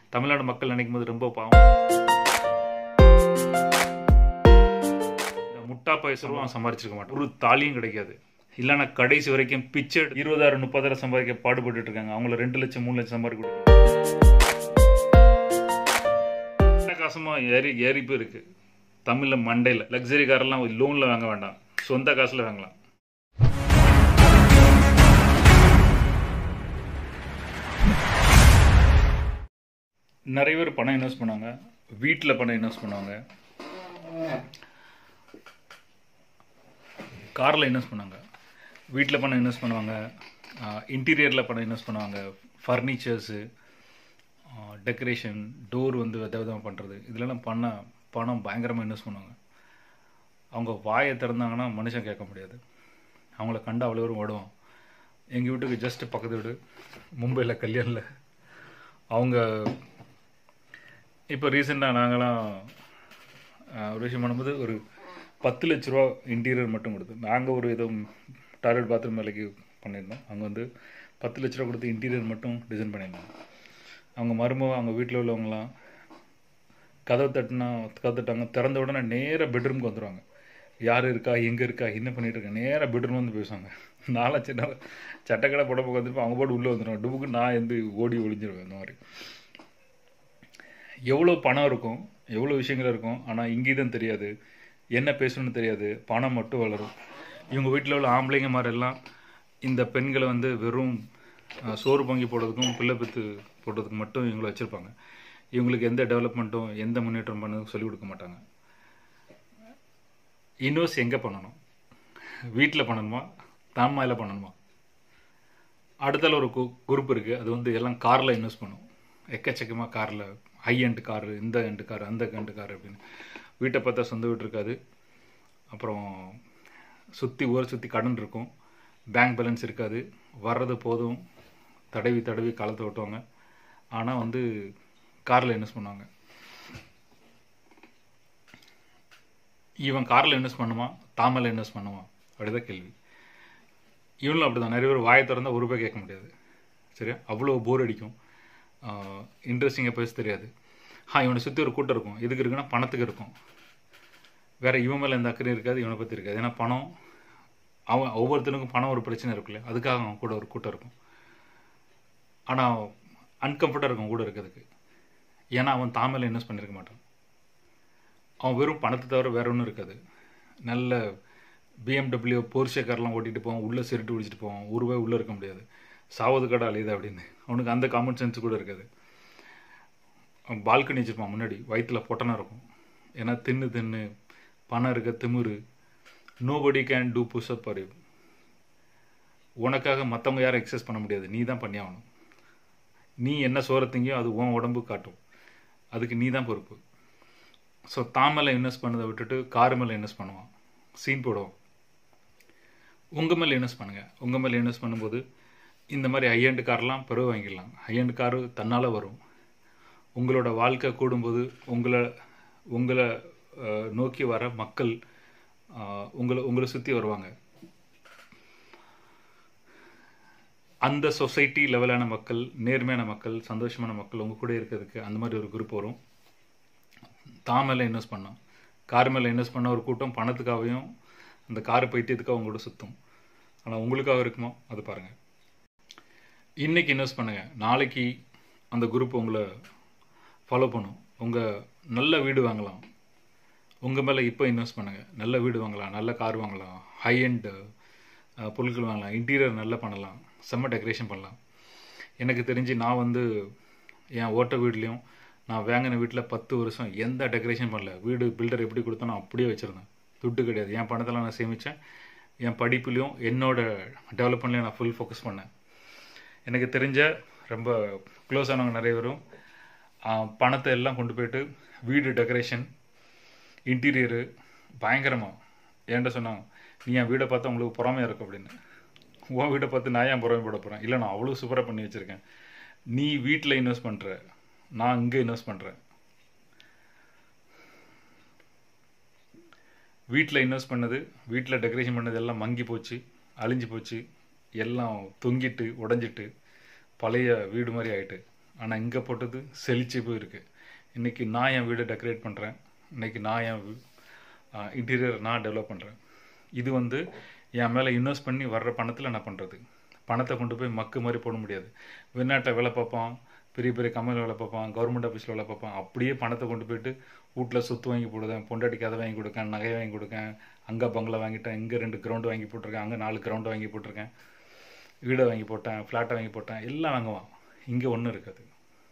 தமிழ்நாடு மக்கள் நினைக்கும் போது ரொம்ப பாவம் இந்த முட்டா பைசரும் சம்பாரிச்சிருக்க மாட்டோம் ஒரு தாலியும் கிடைக்காது இல்லைன்னா கடைசி வரைக்கும் பிச்சை இருபதாயிரம் முப்பதாயிரம் சம்பாதிக்க பாடுபட்டு இருக்காங்க அவங்கள ரெண்டு லட்சம் மூணு லட்சம் சம்பாதிக்க கொடுக்கணும் காசுமா ஏறி ஏறி போய் இருக்கு தமிழில் மண்டையில் லக்ஸரி காரெல்லாம் லோனில் வாங்க வேண்டாம் சொந்த காசில் வாங்கலாம் நிறைய பேர் பணம் இன்வெஸ்ட் பண்ணாங்க வீட்டில் பணம் இன்வெஸ்ட் பண்ணுவாங்க காரில் இன்வெஸ்ட் பண்ணாங்க வீட்டில் பணம் இன்வெஸ்ட் பண்ணுவாங்க இன்டீரியரில் பணம் இன்வெஸ்ட் பண்ணுவாங்க ஃபர்னிச்சர்ஸு டெக்கரேஷன் டோர் வந்து வித விதமாக பண்ணுறது இதுலலாம் பண்ண பணம் பயங்கரமாக இன்வெஸ்ட் பண்ணுவாங்க அவங்க வாயை திறந்தாங்கன்னா மனுஷன் கேட்க முடியாது அவங்கள கண்டு அவ்வளோ பேரும் ஓடுவோம் எங்கள் வீட்டுக்கு ஜஸ்ட் பக்கத்து வீடு மும்பையில் கல்யாணில் அவங்க இப்போ ரீசெண்டாக நாங்களாம் ஒரு விஷயம் பண்ணும்போது ஒரு பத்து லட்ச ரூபா இன்டீரியர் மட்டும் கொடுத்து நாங்கள் ஒரு ஏதோ டாய்லெட் பாத்ரூம் வேலைக்கு பண்ணியிருந்தோம் அவங்க வந்து பத்து லட்ச ரூபா கொடுத்து இன்டீரியர் மட்டும் டிசைன் பண்ணியிருந்தாங்க அவங்க மருமக அவங்க வீட்டில் உள்ளவங்களாம் கதவை தட்டினா கதவை தட்டாங்க திறந்த உடனே நேராக பெட்ரூம்க்கு வந்துடுவாங்க யார் இருக்கா எங்கே இருக்கா என்ன பண்ணிட்டு இருக்கா நேராக பெட்ரூம் வந்து பேசுவாங்க நான்லாம் சின்ன சட்டக்கடை புடவை வந்துருப்போம் அவங்க பாட்டு உள்ளே வந்துடுவாங்க டுபுக்கு நான் எந்த ஓடி ஒளிஞ்சிருவேன் இந்த மாதிரி எவ்வளோ பணம் இருக்கும் எவ்வளோ விஷயங்கள் இருக்கும் ஆனால் இங்கேதான் தெரியாது என்ன பேசணும்னு தெரியாது பணம் மட்டும் வளரும் இவங்க வீட்டில் உள்ள ஆம்பளைங்க மாதிரிலாம் இந்த பெண்களை வந்து வெறும் சோறு பங்கி போடுறதுக்கும் பிள்ளை பெற்று போடுறதுக்கு மட்டும் இவங்களை வச்சுருப்பாங்க இவங்களுக்கு எந்த டெவலப்மெண்ட்டும் எந்த முன்னேற்றம் பண்ணதும் சொல்லிக் கொடுக்க மாட்டாங்க இன்வெஸ்ட் எங்கே பண்ணணும் வீட்டில் பண்ணணுமா தான்மாயில் பண்ணணுமா அடுத்தால ஒரு குரூப் இருக்குது அது வந்து எல்லாம் காரில் இன்வெஸ்ட் பண்ணும் எக்கச்சக்கமாக காரில் ஹை எண்ட் காரு இந்த எண்டு காரு அந்த எண்டு காரு அப்படின்னு வீட்டை பார்த்தா சொந்த வீடு இருக்காது அப்புறம் சுற்றி ஊரை சுற்றி கடன் இருக்கும் பேங்க் பேலன்ஸ் இருக்காது வர்றது போதும் தடவி தடவி காலத்தை ஓட்டுவாங்க ஆனால் வந்து காரில் இன்வெஸ்ட் பண்ணுவாங்க இவன் காரில் இன்வெஸ்ட் பண்ணுமா தாமரில் இன்வெஸ்ட் பண்ணுமா அப்படிதான் கேள்வி இவனும் அப்படி தான் நிறைய பேர் வாயை திறந்தால் ஒரு ரூபாய் கேட்க முடியாது சரியா அவ்வளோ போர் அடிக்கும் இன்ட்ரெஸ்டிங்காக பேச தெரியாது ஆ இவனை சுற்றி ஒரு கூட்டம் இருக்கும் எதுக்கு இருக்குன்னா பணத்துக்கு இருக்கும் வேற இவன் மேலே எந்த அக்கறையும் இருக்காது இவனை பற்றி இருக்காது ஏன்னா பணம் அவன் ஒவ்வொருத்தனுக்கும் பணம் ஒரு பிரச்சனை இருக்குல்ல அதுக்காக அவன் கூட ஒரு கூட்டம் இருக்கும் ஆனால் அன்கம்ஃபர்டாக இருக்கும் கூட இருக்கிறதுக்கு ஏன்னா அவன் தாமலை இன்வெஸ்ட் பண்ணியிருக்க மாட்டான் அவன் வெறும் பணத்தை தவிர வேற ஒன்றும் இருக்காது நல்ல பிஎம்டபிள்யூ போர்ஷே கார்லாம் ஓட்டிகிட்டு போவான் உள்ளே சிரிட்டு பிடிச்சிட்டு போவான் ஒரு ரூபாய் உள்ளே இருக்க முடியாது சாவது கடை அழியுது அப்படின்னு அவனுக்கு அந்த காமன் சென்ஸ் கூட இருக்காது பால்கனி வச்சுருப்பான் முன்னாடி வயிற்றில் பொட்டனாக இருக்கும் ஏன்னா தின்னு தின்னு பணம் இருக்க திமுரு nobody can do pushup for you உனக்காக மற்றவங்க யாரும் எக்ஸசைஸ் பண்ண முடியாது நீ தான் பண்ணி ஆகணும் நீ என்ன சோரத்திங்கயோ அது உன் உடம்பு காட்டும் அதுக்கு நீ தான் பொறுப்பு ஸோ தாமலை இன்வெஸ்ட் பண்ணதை விட்டுட்டு கார் மேலே இன்வெஸ்ட் பண்ணுவான் சீன் போடுவோம் உங்கள் மேலே இன்வெஸ்ட் பண்ணுங்கள் உங்கள் மேலே இன்வெஸ்ட் பண்ணும்போது இந்த மாதிரி ஹையண்ட் கார்லாம் பிறகு வாங்கிடலாம் ஹையண்ட் காரு தன்னால் வரும் உங்களோட வாழ்க்கை கூடும்போது உங்களை உங்களை நோக்கி வர மக்கள் உங்களை உங்களை சுற்றி வருவாங்க அந்த சொசைட்டி லெவலான மக்கள் நேர்மையான மக்கள் சந்தோஷமான மக்கள் உங்கள் கூட இருக்கிறதுக்கு அந்த மாதிரி ஒரு குரூப் வரும் தான் மேலே இன்வெஸ்ட் பண்ணோம் கார் மேலே இன்வெஸ்ட் பண்ண ஒரு கூட்டம் பணத்துக்காகவும் அந்த கார் பைத்தியத்துக்காக உங்களோட சுற்றும் ஆனால் உங்களுக்காக இருக்குமோ அது பாருங்கள் இன்றைக்கி இன்வெஸ்ட் பண்ணுங்கள் நாளைக்கு அந்த குரூப் உங்களை ஃபாலோ பண்ணும் உங்கள் நல்ல வீடு வாங்கலாம் உங்கள் மேலே இப்போ இன்வெஸ்ட் பண்ணுங்கள் நல்ல வீடு வாங்கலாம் நல்ல கார் வாங்கலாம் ஹை அண்ட் பொருட்கள் வாங்கலாம் இன்டீரியர் நல்லா பண்ணலாம் செம்ம டெக்கரேஷன் பண்ணலாம் எனக்கு தெரிஞ்சு நான் வந்து என் ஓட்ட வீட்லேயும் நான் வாங்கின வீட்டில் பத்து வருஷம் எந்த டெக்கரேஷன் பண்ணல வீடு பில்டர் எப்படி கொடுத்தனோ அப்படியே வச்சுருந்தேன் துட்டு கிடையாது என் பணத்தில் நான் சேமித்தேன் என் படிப்புலையும் என்னோட டெவலப்மெண்ட்லையும் நான் ஃபுல் ஃபோக்கஸ் பண்ணேன் எனக்கு தெரிஞ்ச ரொம்ப க்ளோஸ் ஆனவங்க நிறைய பேரும் பணத்தை எல்லாம் கொண்டு போயிட்டு வீடு டெக்கரேஷன் இன்டீரியரு பயங்கரமாக ஏன்ட்ட சொன்னாங்க நீ என் வீடை பார்த்தா உங்களுக்கு பொறாமையாக இருக்கும் அப்படின்னு உன் வீடை பார்த்து நான் ஏன் பொறாமை போட போகிறேன் இல்லை நான் அவ்வளோ சூப்பராக பண்ணி வச்சுருக்கேன் நீ வீட்டில் இன்வெஸ்ட் பண்ணுற நான் இங்கே இன்வெஸ்ட் பண்ணுறேன் வீட்டில் இன்வெஸ்ட் பண்ணது வீட்டில் டெக்கரேஷன் பண்ணது எல்லாம் மங்கி போச்சு அழிஞ்சு போச்சு எல்லாம் தொங்கிட்டு உடஞ்சிட்டு பழைய வீடு மாதிரி ஆயிட்டு ஆனால் இங்கே போட்டது செழிச்சு போயிருக்கு இன்றைக்கி நான் என் வீடை டெக்கரேட் பண்ணுறேன் இன்றைக்கி நான் என் இன்டீரியர் நான் டெவலப் பண்ணுறேன் இது வந்து என் மேலே இன்வெஸ்ட் பண்ணி வர்ற பணத்தில் நான் பண்ணுறது பணத்தை கொண்டு போய் மக்கு மாதிரி போட முடியாது வெளிநாட்டில் வேலை பார்ப்பான் பெரிய பெரிய கம்பெனியில் வேலை பார்ப்பான் கவர்மெண்ட் ஆஃபீஸில் வேலை பார்ப்பான் அப்படியே பணத்தை கொண்டு போயிட்டு வீட்டில் சொத்து வாங்கி போடுவேன் பொண்டாட்டிக்கு அதை வாங்கி கொடுக்கேன் நகை வாங்கி கொடுக்கேன் அங்கே பங்களா வாங்கிட்டேன் இங்கே ரெண்டு கிரவுண்டு வாங்கி போட்டிருக்கேன் அங்கே நாலு கிரவுண்டு வாங்கி போட்டிருக்கேன் வீடை வாங்கி போட்டேன் ஃப்ளாட்டை வாங்கி போட்டேன் எல்லாம் வாங்குவான் இங்கே ஒன்றும் இருக்காது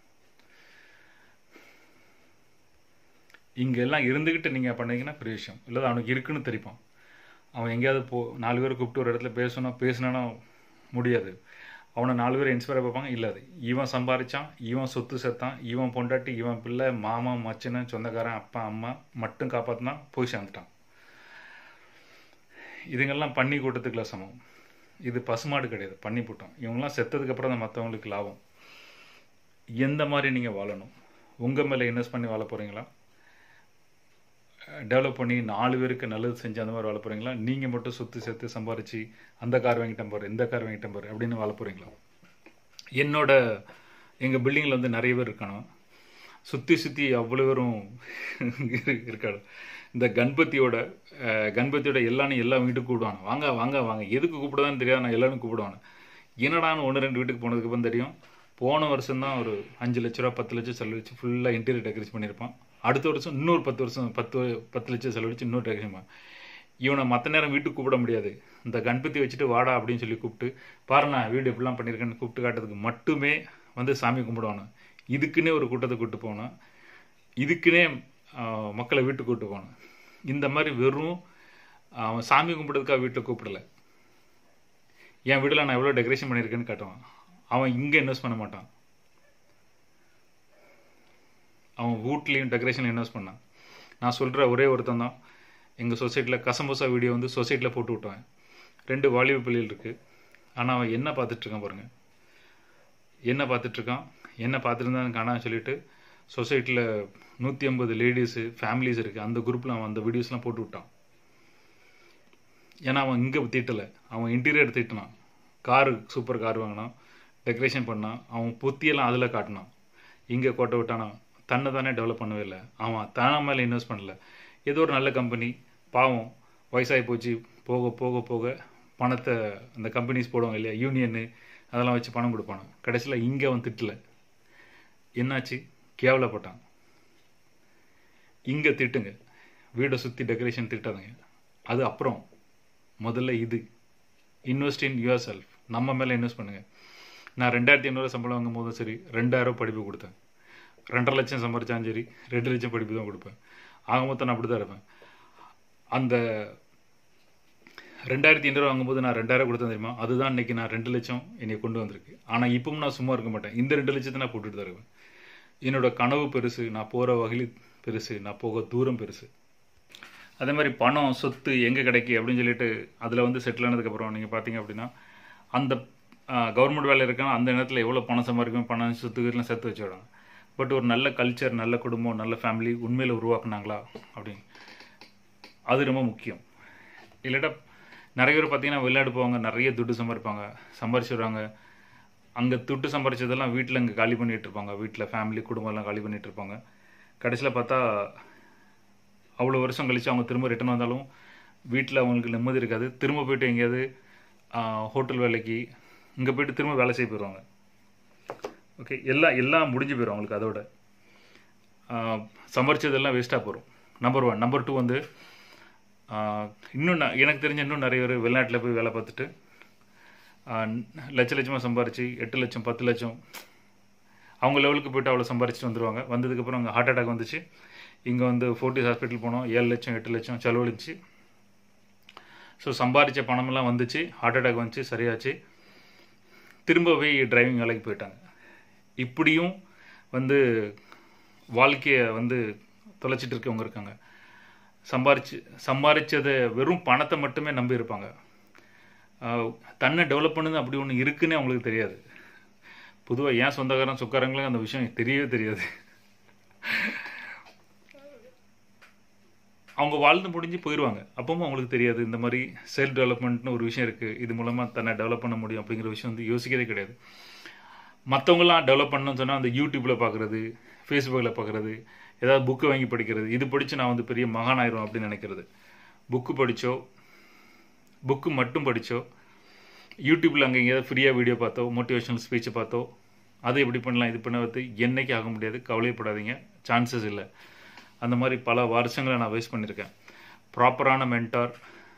இங்கே எல்லாம் இருந்துக்கிட்டு நீங்கள் பண்ணீங்கன்னா பெரிய விஷயம் இல்லை அவனுக்கு இருக்குன்னு தெரிப்பான் அவன் எங்கேயாவது போ நாலு பேர் கூப்பிட்டு ஒரு இடத்துல பேசணும் பேசினானா முடியாது அவனை நாலு பேர் இன்ஸ்பயர் பார்ப்பாங்க இல்லை அது இவன் சம்பாரிச்சான் இவன் சொத்து செத்தான் இவன் பொண்டாட்டி இவன் பிள்ளை மாமா மச்சனன் சொந்தக்காரன் அப்பா அம்மா மட்டும் காப்பாற்றினா போய் சேர்ந்துட்டான் இதுங்கெல்லாம் பண்ணி கூட்டத்துக்குள்ள சமம் இது பசுமாடு கிடையாது பண்ணி போட்டோம் இவங்கெல்லாம் செத்ததுக்கு அப்புறம் தான் மற்றவங்களுக்கு லாபம் எந்த மாதிரி நீங்கள் வாழணும் உங்கள் மேலே இன்வெஸ்ட் பண்ணி வாழ போகிறீங்களா டெவலப் பண்ணி நாலு பேருக்கு நல்லது செஞ்சு அந்த மாதிரி வாழ போகிறீங்களா நீங்கள் மட்டும் சொத்து சேர்த்து சம்பாரிச்சு அந்த கார் வாங்கிட்டேன் பாரு இந்த கார் வாங்கிட்டேன் பாரு அப்படின்னு வாழ போகிறீங்களா என்னோட எங்கள் பில்டிங்கில் வந்து நிறைய பேர் இருக்கானோ சுற்றி சுற்றி அவ்வளோ பேரும் இருக்காடு இந்த கணபதியோட கணபதியோட எல்லாரும் எல்லா வீட்டுக்கு கூப்பிடுவாங்க வாங்க வாங்க வாங்க எதுக்கு கூப்பிடுதான்னு தெரியாது நான் எல்லாரும் கூப்பிடுவானு என்னடான்னு ஒன்று ரெண்டு வீட்டுக்கு போனதுக்கு அப்புறம் தெரியும் போன வருஷம் தான் ஒரு அஞ்சு லட்ச ரூபா பத்து லட்சம் செலவழிச்சு ஃபுல்லாக இன்டீரியர் டெக்கரேஷன் பண்ணியிருப்பான் அடுத்த வருஷம் இன்னொரு பத்து வருஷம் பத்து பத்து லட்சம் செலவழிச்சு இன்னொரு டெக்கரேஷன் இவனை மற்ற நேரம் வீட்டுக்கு கூப்பிட முடியாது இந்த கணபதி வச்சுட்டு வாடா அப்படின்னு சொல்லி கூப்பிட்டு பாரு நான் வீடு எப்படிலாம் பண்ணியிருக்கேன்னு கூப்பிட்டு காட்டுறதுக்கு மட்டுமே வந்து சாமி கும்பிடுவானு இதுக்குன்னே ஒரு கூட்டத்தை கூப்பிட்டு போனோம் இதுக்குன்னே மக்களை வீட்டுக்கு கூப்பிட்டு போனோம் இந்த மாதிரி வெறும் அவன் சாமி கும்பிட்றதுக்காக வீட்டில் கூப்பிடல என் வீட்டில் நான் எவ்வளோ டெக்கரேஷன் பண்ணியிருக்கேன்னு காட்டுவான் அவன் இங்கே இன்வெஸ்ட் பண்ண மாட்டான் அவன் வீட்லேயும் டெக்கரேஷன் இன்வெஸ்ட் பண்ணான் நான் சொல்கிற ஒரே ஒருத்தன் தான் எங்கள் சொசைட்டியில் கசம்பசா வீடியோ வந்து சொசைட்டியில் போட்டு விட்டுவேன் ரெண்டு வாலிப பிள்ளைகள் இருக்குது ஆனால் அவன் என்ன பார்த்துட்ருக்கான் பாருங்கள் என்ன பார்த்துட்ருக்கான் என்ன பார்த்துருந்தான்னு காணான்னு சொல்லிட்டு சொசைட்டியில் நூற்றி ஐம்பது லேடிஸு ஃபேமிலிஸ் இருக்குது அந்த குரூப்பில் அவன் அந்த வீடியோஸ்லாம் போட்டு விட்டான் ஏன்னா அவன் இங்கே தீட்டலை அவன் இன்டீரியர் தீட்டினான் காரு சூப்பர் கார் வாங்கினான் டெக்கரேஷன் பண்ணான் அவன் புத்தியெல்லாம் அதில் காட்டினான் இங்கே கோட்டை விட்டானா தன்னை தானே டெவலப் பண்ணவே இல்லை அவன் தான மேலே இன்வெஸ்ட் பண்ணல ஏதோ ஒரு நல்ல கம்பெனி பாவம் வயசாகி போச்சு போக போக போக பணத்தை அந்த கம்பெனிஸ் போடுவாங்க இல்லையா யூனியனு அதெல்லாம் வச்சு பணம் கொடுப்பானு கடைசியில் இங்கே அவன் திட்டல என்னாச்சு கேவலப்பட்டான் இங்கே திட்டுங்க வீடை சுற்றி டெக்கரேஷன் திட்டாதுங்க அது அப்புறம் முதல்ல இது இன்வெஸ்ட் இன் யுவர் செல்ஃப் நம்ம மேலே இன்வெஸ்ட் பண்ணுங்கள் நான் ரெண்டாயிரத்தி ஐநூறு சம்பளம் வாங்கும் போதும் சரி ரெண்டாயிரம் படிப்பு கொடுத்தேன் ரெண்டரை லட்சம் சம்பாரிச்சாலும் சரி ரெண்டு லட்சம் படிப்பு தான் கொடுப்பேன் ஆக மொத்தம் நான் அப்படி தான் இருப்பேன் அந்த ரெண்டாயிரத்தி ஐநூறு வாங்கும்போது நான் ரெண்டாயிரம் கொடுத்தேன் தெரியுமா அதுதான் இன்னைக்கு நான் ரெண்டு லட்சம் என்னை கொண்டு வந்திருக்கு ஆனால் இப்பவும் நான் சும்மா இருக்க மாட்டேன் இந்த ரெண்டு லட்சத்தை நான் போட்டுட்டு தான் இருப்பேன் என்னோட கனவு பெருசு நான் போகிற வகையில் பெருசு நான் போக தூரம் பெருசு அதே மாதிரி பணம் சொத்து எங்கே கிடைக்கி அப்படின்னு சொல்லிட்டு அதில் வந்து செட்டில் ஆனதுக்கப்புறம் நீங்கள் பார்த்தீங்க அப்படின்னா அந்த கவர்மெண்ட் வேலை இருக்கான அந்த நேரத்தில் எவ்வளோ பணம் சம்பாதிக்கும் பணம் சொத்துக்கெல்லாம் சேர்த்து வச்சுவிடாங்க பட் ஒரு நல்ல கல்ச்சர் நல்ல குடும்பம் நல்ல ஃபேமிலி உண்மையில் உருவாக்குனாங்களா அப்படின்னு அது ரொம்ப முக்கியம் இல்லாட்டா நிறைய பேர் பார்த்தீங்கன்னா வெளிநாடு போவாங்க நிறைய துட்டு சம்பாதிப்பாங்க சம்பாரிச்சு வருவாங்க அங்கே துட்டு சம்பாரிச்சதெல்லாம் வீட்டில் இங்கே காலி பண்ணிகிட்டு இருப்பாங்க வீட்டில் ஃபேமிலி குடும்பம்லாம் காலி பண்ணிகிட்டு இருப்பாங்க கடைசியில் பார்த்தா அவ்வளோ வருஷம் கழித்து அவங்க திரும்ப ரிட்டர்ன் வந்தாலும் வீட்டில் அவங்களுக்கு நிம்மதி இருக்காது திரும்ப போயிட்டு எங்கேயாவது ஹோட்டல் வேலைக்கு இங்கே போயிட்டு திரும்ப வேலை செய்ய போயிடுவாங்க ஓகே எல்லாம் எல்லாம் முடிஞ்சு போயிடும் அவங்களுக்கு அதோட சம்பாரிச்சதெல்லாம் வேஸ்ட்டாக போகிறோம் நம்பர் ஒன் நம்பர் டூ வந்து இன்னும் எனக்கு தெரிஞ்ச இன்னும் நிறைய பேர் வெளிநாட்டில் போய் வேலை பார்த்துட்டு லட்ச லட்சமாக சம்பாரிச்சு எட்டு லட்சம் பத்து லட்சம் அவங்க லெவலுக்கு போயிட்டு அவ்வளோ சம்பாரிச்சிட்டு வந்துடுவாங்க வந்ததுக்கப்புறம் அங்கே ஹார்ட் அட்டாக் வந்துச்சு இங்கே வந்து ஃபோர்ட்டிஸ் ஹாஸ்பிட்டல் போனோம் ஏழு லட்சம் எட்டு லட்சம் செலவழிச்சு ஸோ சம்பாரித்த பணமெல்லாம் வந்துச்சு ஹார்ட் அட்டாக் வந்துச்சு சரியாச்சு திரும்ப போய் டிரைவிங் வேலைக்கு போயிட்டாங்க இப்படியும் வந்து வாழ்க்கையை வந்து தொலைச்சிட்டு இருக்கவங்க இருக்காங்க சம்பாரிச்சு சம்பாரிச்சதை வெறும் பணத்தை மட்டுமே நம்பி இருப்பாங்க தன்னை டெவலப் பண்ணுது அப்படி ஒன்று இருக்குன்னு அவங்களுக்கு தெரியாது பொதுவாக ஏன் சொந்தக்காரன் சொக்காரங்களும் அந்த விஷயம் தெரியவே தெரியாது அவங்க வாழ்ந்து முடிஞ்சு போயிடுவாங்க அப்பவும் அவங்களுக்கு தெரியாது இந்த மாதிரி செல்ஃப் டெவலப்மெண்ட்னு ஒரு விஷயம் இருக்குது இது மூலமாக தன்னை டெவலப் பண்ண முடியும் அப்படிங்கிற விஷயம் வந்து யோசிக்கிறதே கிடையாது மற்றவங்களாம் டெவலப் பண்ணணும்னு சொன்னால் அந்த யூடியூப்பில் பார்க்குறது ஃபேஸ்புக்கில் பார்க்குறது ஏதாவது புக்கு வாங்கி படிக்கிறது இது படித்து நான் வந்து பெரிய மகான் ஆயிரும் அப்படின்னு நினைக்கிறது புக்கு படித்தோ புக்கு மட்டும் படித்தோ யூடியூப்பில் அங்கே எங்கேயாவது ஃப்ரீயாக வீடியோ பார்த்தோ மோட்டிவேஷனல் ஸ்பீச்சை பார்த்தோ அதை எப்படி பண்ணலாம் இது பண்ண வந்து என்னைக்கு ஆக முடியாது கவலைப்படாதீங்க சான்சஸ் இல்லை அந்த மாதிரி பல வருஷங்களை நான் வேஸ்ட் பண்ணியிருக்கேன் ப்ராப்பரான மென்டார்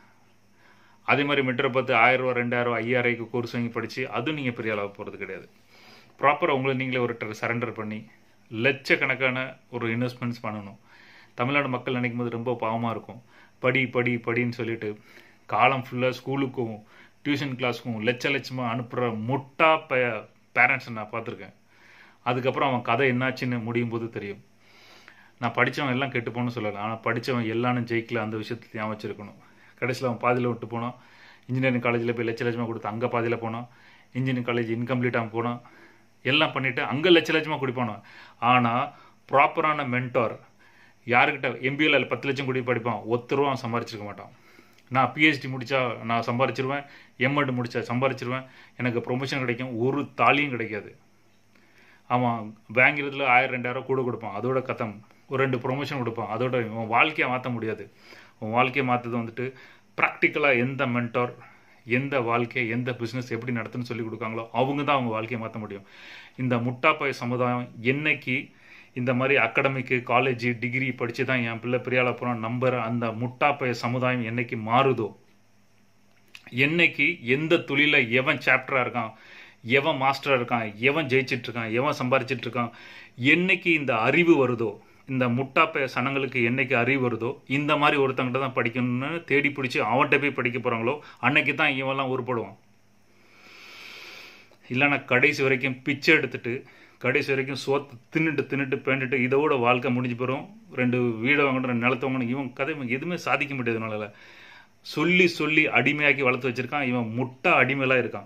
அதே மாதிரி மென்டரை பார்த்து ஆயிரம் ரூபா ரெண்டாயிரம் ஐயாயிரம் கோர்ஸ் வாங்கி படித்து அதுவும் நீங்கள் பெரிய அளவு போகிறது கிடையாது ப்ராப்பராக உங்களை நீங்களே ஒரு சரண்டர் பண்ணி லட்சக்கணக்கான ஒரு இன்வெஸ்ட்மெண்ட்ஸ் பண்ணணும் தமிழ்நாடு மக்கள் நினைக்கும் போது ரொம்ப பாவமாக இருக்கும் படி படி படின்னு சொல்லிட்டு காலம் ஃபுல்லாக ஸ்கூலுக்கும் டியூஷன் கிளாஸுக்கும் லட்ச லட்சமாக அனுப்புகிற முட்டா ப பேரண்ட்ஸை நான் பார்த்துருக்கேன் அதுக்கப்புறம் அவன் கதை என்னாச்சுன்னு முடியும் போது தெரியும் நான் படித்தவன் எல்லாம் கெட்டு போகணும்னு சொல்லலை ஆனால் படித்தவன் எல்லாரும் ஜெயிக்கல அந்த விஷயத்தை ஞாபகம் வச்சிருக்கணும் கடைசியில் அவன் பாதியில் விட்டு போனான் இன்ஜினியரிங் காலேஜில் போய் லட்ச லட்சமாக கொடுத்து அங்கே பாதியில் போனான் இன்ஜினியரிங் காலேஜ் இன்கம்ப்ளீட்டாக போனான் எல்லாம் பண்ணிவிட்டு அங்கே லட்ச லட்சமாக குடிப்பானோ ஆனால் ப்ராப்பரான மென்டார் யாருக்கிட்ட எம்பிஏல பத்து லட்சம் கூடி படிப்பான் ஒருத்தரும் அவன் சம்பாரிச்சிருக்க மாட்டான் நான் பிஹெச்டி முடித்தா நான் சம்பாரிச்சிருவேன் எம்எட் முடித்தா சம்பாரிச்சிருவேன் எனக்கு ப்ரொமோஷன் கிடைக்கும் ஒரு தாலியும் கிடைக்காது அவன் வாங்கிறதுல ஆயிரம் ரெண்டாயிரம் கூட கொடுப்பான் அதோட கத்தம் ஒரு ரெண்டு ப்ரொமோஷன் கொடுப்பான் அதோட உன் வாழ்க்கையை மாற்ற முடியாது உன் வாழ்க்கையை மாற்றது வந்துட்டு ப்ராக்டிக்கலாக எந்த மென்டார் எந்த வாழ்க்கை எந்த பிஸ்னஸ் எப்படி நடத்துன்னு சொல்லி கொடுக்காங்களோ அவங்க தான் அவங்க வாழ்க்கையை மாற்ற முடியும் இந்த முட்டாப்பாய் சமுதாயம் என்னைக்கு இந்த மாதிரி அகாடமிக்கு காலேஜ் டிகிரி படித்து தான் என் பிள்ளை பெரியால போகிறான் நம்புற அந்த முட்டாப்பைய சமுதாயம் என்னைக்கு மாறுதோ என்னைக்கு எந்த தொழில எவன் சாப்டராக இருக்கான் எவன் மாஸ்டராக இருக்கான் எவன் ஜெயிச்சிட்டு இருக்கான் எவன் சம்பாரிச்சிட்டு இருக்கான் என்னைக்கு இந்த அறிவு வருதோ இந்த முட்டாப்பைய சனங்களுக்கு என்னைக்கு அறிவு வருதோ இந்த மாதிரி ஒருத்தங்கிட்ட தான் படிக்கணும்னு தேடி பிடிச்சி அவன்கிட்ட போய் படிக்க போகிறாங்களோ அன்னைக்கு தான் இவன்லாம் உருப்படுவான் இல்லைன்னா கடைசி வரைக்கும் பிச்சை எடுத்துட்டு கடைசி வரைக்கும் சோத்து தின்னுட்டு தின்னுட்டு பேண்டுட்டு இதோட வாழ்க்கை முடிஞ்சு போகிறோம் ரெண்டு வீடை வாங்கணும் ரெண்டு நிலத்தை வாங்கணும் இவன் கதை எதுவுமே சாதிக்க முடியாதுனால சொல்லி சொல்லி அடிமையாக்கி வளர்த்து வச்சிருக்கான் இவன் முட்டா அடிமையெல்லாம் இருக்கான்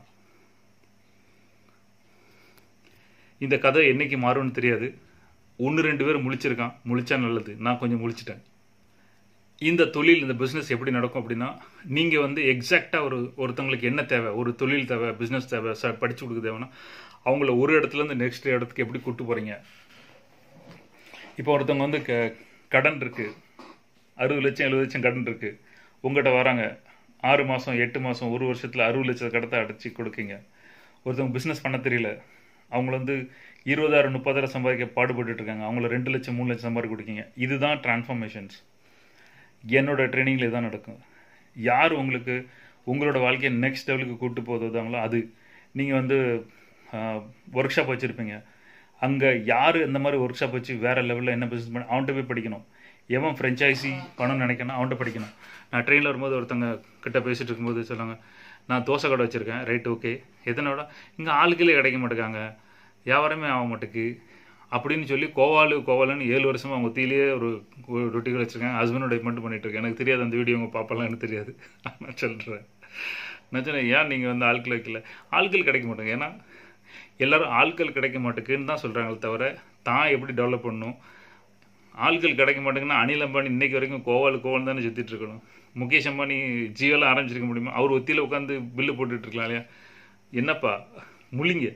இந்த கதை என்னைக்கு மாறும்னு தெரியாது ஒன்று ரெண்டு பேர் முழிச்சிருக்கான் முழிச்சா நல்லது நான் கொஞ்சம் முழிச்சிட்டேன் இந்த தொழில் இந்த பிஸ்னஸ் எப்படி நடக்கும் அப்படின்னா நீங்கள் வந்து எக்ஸாக்டாக ஒரு ஒருத்தவங்களுக்கு என்ன தேவை ஒரு தொழில் தேவை பிஸ்னஸ் தேவை ச படித்து கொடுக்க தேவைன்னா அவங்கள ஒரு இடத்துலேருந்து நெக்ஸ்ட் இடத்துக்கு எப்படி கூட்டு போகிறீங்க இப்போ ஒருத்தவங்க வந்து க கடன் இருக்குது அறுபது லட்சம் எழுபது லட்சம் கடன் இருக்குது உங்கள்கிட்ட வராங்க ஆறு மாதம் எட்டு மாதம் ஒரு வருஷத்தில் அறுபது லட்சம் கடத்தை அடைச்சி கொடுக்கீங்க ஒருத்தவங்க பிஸ்னஸ் பண்ண தெரியல அவங்கள வந்து இருபதாயிரம் முப்பதாயிரம் சம்பாதிக்க பாடுபட்டு இருக்காங்க அவங்கள ரெண்டு லட்சம் மூணு லட்சம் சம்பாதி கொடுக்கீங்க இதுதான் டிரான்ஸ்ஃபர்மேஷன்ஸ் என்னோட ட்ரைனிங்கில் இதான் நடக்கும் யார் உங்களுக்கு உங்களோட வாழ்க்கையை நெக்ஸ்ட் லெவலுக்கு கூட்டு போதாங்களோ அது நீங்கள் வந்து ஒர்க் ஷாப் வச்சுருப்பீங்க அங்கே யார் இந்த மாதிரி ஒர்க் ஷாப் வச்சு வேறு லெவலில் என்ன பிஸ்னஸ் பண்ண அவன்கிட்ட போய் படிக்கணும் எவன் ஃப்ரெஞ்சைசி பணம் நினைக்கணும் அவன்கிட்ட படிக்கணும் நான் ட்ரெயினில் வரும்போது ஒருத்தங்க கிட்ட பேசிகிட்டு இருக்கும்போது சொல்லுவாங்க நான் தோசை கடை வச்சுருக்கேன் ரைட் ஓகே எதனோட இங்கே ஆளுகளே கிடைக்க மாட்டேங்காங்க வியாபாரமே ஆக மாட்டேக்கு அப்படின்னு சொல்லி கோவாலு கோவாலுன்னு ஏழு வருஷமாக அவங்க தீலேயே ஒரு ரொட்டிகள் வச்சுருக்காங்க ஹஸ்பண்டோட மட்டும் பண்ணிட்டு இருக்கேன் எனக்கு தெரியாது அந்த வீடியோ உங்கள் பாப்பெல்லாம் எனக்கு தெரியாது நான் சொல்கிறேன் நான் சொன்னேன் ஏன் நீங்கள் வந்து ஆட்கள் வைக்கல ஆட்கள் கிடைக்க மாட்டேங்க ஏன்னா எல்லோரும் ஆட்கள் கிடைக்க மாட்டேங்குன்னு தான் சொல்கிறாங்களே தவிர தான் எப்படி டெவலப் பண்ணணும் ஆட்கள் கிடைக்க மாட்டேங்கன்னா அனில் அம்பானி இன்னைக்கு வரைக்கும் கோவால் கோவால் தானே சுற்றிட்டு இருக்கணும் முகேஷ் அம்பானி ஜியோலாம் ஆரம்பிச்சிருக்க முடியுமா அவர் ஒத்தியில் உட்காந்து பில்லு போட்டுட்டு இருக்கலாம் இல்லையா என்னப்பா முழிங்க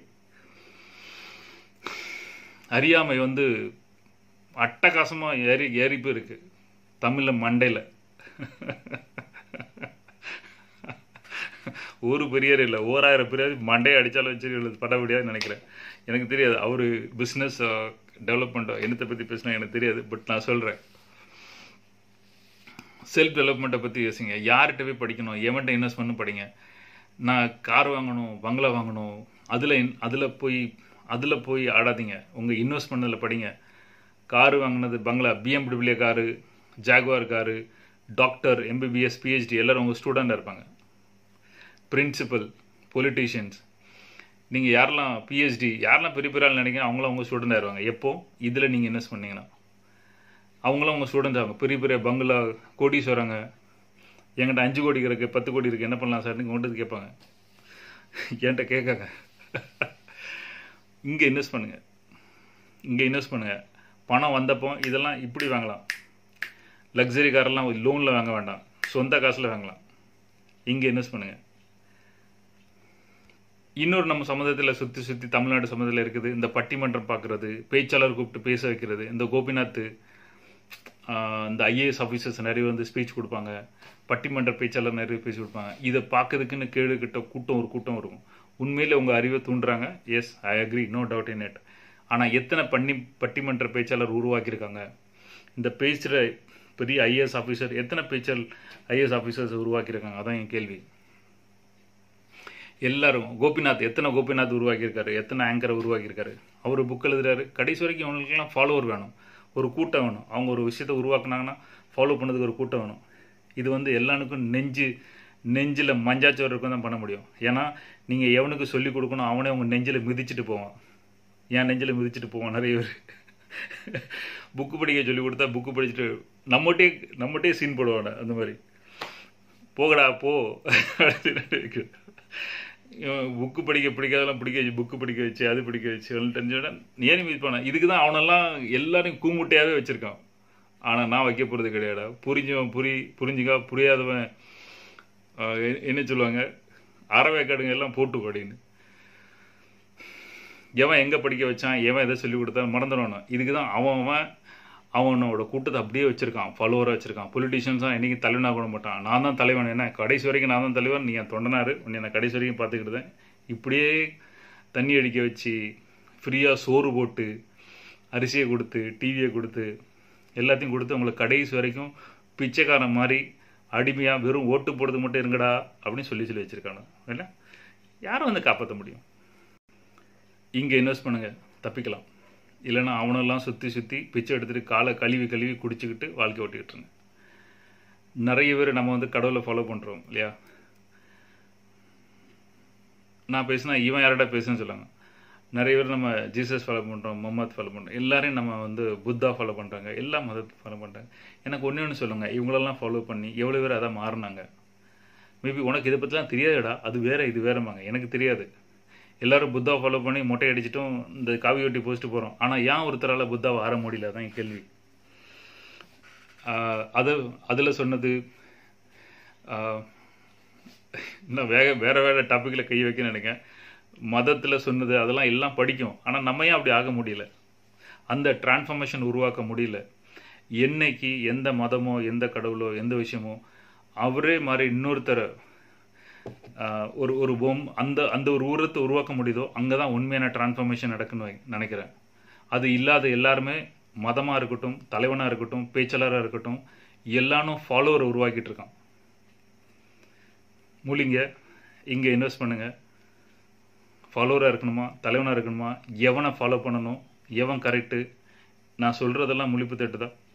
அறியாமை வந்து அட்டகாசமாக ஏறி ஏறி போயிருக்கு தமிழில் மண்டையில் ஒரு பெரியார் இல்லை ஓராயிரம் பெரியார் மண்டையை அடித்தாலும் வச்சு பட முடியாதுன்னு நினைக்கிறேன் எனக்கு தெரியாது அவர் பிஸ்னஸ் டெவலப்மெண்ட் என்னத்தை பற்றி பேசினா எனக்கு தெரியாது பட் நான் சொல்கிறேன் செல்ஃப் டெவலப்மெண்ட்டை பற்றி யோசிங்க யார்கிட்ட போய் படிக்கணும் எவன்ட்ட இன்வெஸ்ட் பண்ணி படிங்க நான் கார் வாங்கணும் பங்களா வாங்கணும் அதில் அதில் போய் அதில் போய் ஆடாதீங்க உங்கள் இன்வெஸ்ட் பண்ணதில் படிங்க காரு வாங்கினது bungalow BMW car Jaguar car doctor MBBS PhD எல்லோரும் உங்கள் ஸ்டூடெண்டாக இருப்பாங்க பிரின்சிபல் பொலிட்டீஷியன்ஸ் நீங்கள் யாரெல்லாம் பிஹெச்டி யாரெல்லாம் பெரிய பெரிய ஆள் நினைக்கிறேன் அவங்களும் உங்கள் ஸ்டூடெண்ட் ஆயிடுவாங்க எப்போ இதில் நீங்கள் இன்வெஸ்ட் பண்ணீங்கன்னா அவங்களும் உங்கள் ஸ்டூடெண்ட்ஸ் ஆகும் பெரிய பெரிய பங்களா கோடீஸ்வரங்க என்கிட்ட அஞ்சு கோடி இருக்கு பத்து கோடி இருக்குது என்ன பண்ணலாம் சார் நீங்கள் கொண்டு கேட்பாங்க என்கிட்ட கேட்காங்க இங்கே இன்வெஸ்ட் பண்ணுங்கள் இங்கே இன்வெஸ்ட் பண்ணுங்கள் பணம் வந்தப்போ இதெல்லாம் இப்படி வாங்கலாம் லக்ஸரி காரெல்லாம் லோனில் வாங்க வேண்டாம் சொந்த காசில் வாங்கலாம் இங்கே இன்வெஸ்ட் பண்ணுங்கள் இன்னொரு நம்ம சமுதாயத்தில் சுற்றி சுற்றி தமிழ்நாடு சமுதாயத்தில் இருக்குது இந்த பட்டிமன்றம் பார்க்குறது பேச்சாளர் கூப்பிட்டு பேச வைக்கிறது இந்த கோபிநாத் ஆஹ், இந்த ஐஏஎஸ் ஆஃபீஸர்ஸ் நிறைய வந்து ஸ்பீச் கொடுப்பாங்க பட்டிமன்ற பேச்சாளர் நிறைய பேசி கொடுப்பாங்க இதை பார்க்கறதுக்குன்னு கேடு கிட்ட கூட்டம் ஒரு கூட்டம் இருக்கும் உண்மையிலே உங்கள் அறிவை தூண்டுறாங்க yes I agree no doubt in it ஆனால் எத்தனை பண்ணி பட்டிமன்ற பேச்சாளர் உருவாக்கியிருக்காங்க இந்த பேசுகிற பெரிய ஐஏஎஸ் ஆஃபீஸர் எத்தனை பேச்சாளர் ஐஏஎஸ் ஆஃபீஸர்ஸ் உருவாக்கியிருக்காங்க அதான் என் கேள்வி எல்லாரும் கோபிநாத் எத்தனை கோபிநாத் உருவாக்கியிருக்காரு எத்தனை ஆங்கரை உருவாக்கியிருக்காரு அவர் புக் எழுதுறாரு கடைசி வரைக்கும் அவங்களுக்குலாம் ஃபாலோவர் வேணும் ஒரு கூட்டம் வேணும் அவங்க ஒரு விஷயத்தை உருவாக்குனாங்கன்னா ஃபாலோ பண்ணதுக்கு ஒரு கூட்டம் வேணும் இது வந்து எல்லாருக்கும் நெஞ்சு நெஞ்சில் மஞ்சாச்சோறு இருக்கும் தான் பண்ண முடியும் ஏன்னா நீங்கள் எவனுக்கு சொல்லி கொடுக்கணும் அவனே உங்கள் நெஞ்சில் மிதிச்சிட்டு போவான் என் நெஞ்சில் மிதிச்சிட்டு போவான் நிறைய பேர் புக்கு படிக்க சொல்லி கொடுத்தா புக்கு படிச்சுட்டு நம்மகிட்டே நம்மகிட்டே சீன் போடுவானே அந்த மாதிரி போகடா போ புக்கு படிக்க பிடிக்காதெல்லாம் பிடிக்க வச்சு புக்கு படிக்க வச்சு அது படிக்க வச்சு தெரிஞ்சோட ஏன் மீட் பண்ண இதுக்கு தான் அவனெல்லாம் எல்லாரையும் கூமுட்டையாகவே வச்சுருக்கான் ஆனால் நான் வைக்க போகிறது கிடையாடா புரிஞ்சவன் புரி புரிஞ்சுக்கா புரியாதவன் ஆஹ் எ- என்ன சொல்லுவாங்க அறவேக்காடுங்க எல்லாம் போட்டு அப்படின்னு எவன் எங்கே படிக்க வச்சான் எவன் எதை சொல்லி கொடுத்தான் மறந்துடணும் இதுக்கு தான் அவன் அவன் அவனோட கூட்டத்தை அப்படியே வச்சிருக்கான் ஃபாலோவராக வச்சிருக்கான் பொலிட்டீஷியன்ஸாக என்னைக்கு தலைவனாக கூட மாட்டான் நான் தான் தலைவன் என்ன கடைசி வரைக்கும் நான் தான் தலைவன் நீ என் தொண்டனாரு உன்னை நான் கடைசி வரைக்கும் பார்த்துக்கிட்டேன் இப்படியே தண்ணி அடிக்க வச்சு ஃப்ரீயாக சோறு போட்டு அரிசியை கொடுத்து டிவியை கொடுத்து எல்லாத்தையும் கொடுத்து உங்களை கடைசி வரைக்கும் பிச்சைக்காரன் மாதிரி அடிமையாக வெறும் ஓட்டு போடுறது மட்டும் இருங்கடா அப்படின்னு சொல்லி சொல்லி வச்சுருக்காங்க இல்லை யாரும் வந்து காப்பாற்ற முடியும் இங்கே இன்வெஸ்ட் பண்ணுங்க தப்பிக்கலாம் இல்லைன்னா அவனெல்லாம் சுற்றி சுற்றி பிச்சை எடுத்துட்டு காலை கழுவி கழுவி குடிச்சுக்கிட்டு வாழ்க்கை ஓட்டிக்கிட்டுருங்க நிறைய பேர் நம்ம வந்து கடவுளை ஃபாலோ பண்ணுறோம் இல்லையா நான் பேசினா இவன் யார்டா பேசுன்னு சொல்லுவாங்க நிறைய பேர் நம்ம ஜீசஸ் ஃபாலோ பண்ணுறோம் முகமது ஃபாலோ பண்ணுறோம் எல்லாரையும் நம்ம வந்து புத்தா ஃபாலோ பண்ணுறாங்க எல்லா மதத்தை ஃபாலோ பண்ணுறாங்க எனக்கு ஒன்று ஒன்று சொல்லுங்கள் இவங்களெல்லாம் ஃபாலோ பண்ணி எவ்வளோ பேர் அதான் மாறினாங்க மேபி உனக்கு இதை பற்றிலாம் தெரியாதுடா அது வேற இது வேறமாங்க எனக்கு தெரியாது எல்லாரும் புத்தா ஃபாலோ பண்ணி மொட்டை அடிச்சிட்டும் இந்த காவி ஒட்டி போஸ்ட்டு போகிறோம் ஆனால் ஏன் ஒருத்தரால் புத்தாவை ஆற முடியல அதான் என் கேள்வி ஆஹ் அது அதில் சொன்னது ஆஹ் இன்னும் வேக வேற வேற டாப்பிக்கில் கை வைக்க நினைக்கிறேன் மதத்தில் சொன்னது அதெல்லாம் எல்லாம் படிக்கும் ஆனால் நம்ம ஏன் அப்படி ஆக முடியல அந்த டிரான்ஸ்ஃபர்மேஷன் உருவாக்க முடியல என்னைக்கு எந்த மதமோ எந்த கடவுளோ எந்த விஷயமோ அவரே மாதிரி இன்னொருத்தரை ஆஹ், ஒரு ஒரு பொம் அந்த அந்த ஒரு உருவத்தை உருவாக்க முடியுதோ அங்கே தான் உண்மையான டிரான்ஸ்ஃபர்மேஷன் நடக்குன்னு வை- நினைக்கிறேன் அது இல்லாத எல்லாருமே மதமாக இருக்கட்டும் தலைவனாக இருக்கட்டும் பேச்சாளராக இருக்கட்டும் எல்லாரும் ஃபாலோவரை உருவாக்கிட்டு இருக்கான் மூலிங்க இங்கே இன்வெஸ்ட் பண்ணுங்க ஃபாலோவராக இருக்கணுமா தலைவனாக இருக்கணுமா எவனை ஃபாலோ பண்ணணும் எவன் கரெக்டு நான் சொல்கிறதெல்லாம் முழிப்பு தட்டு தான்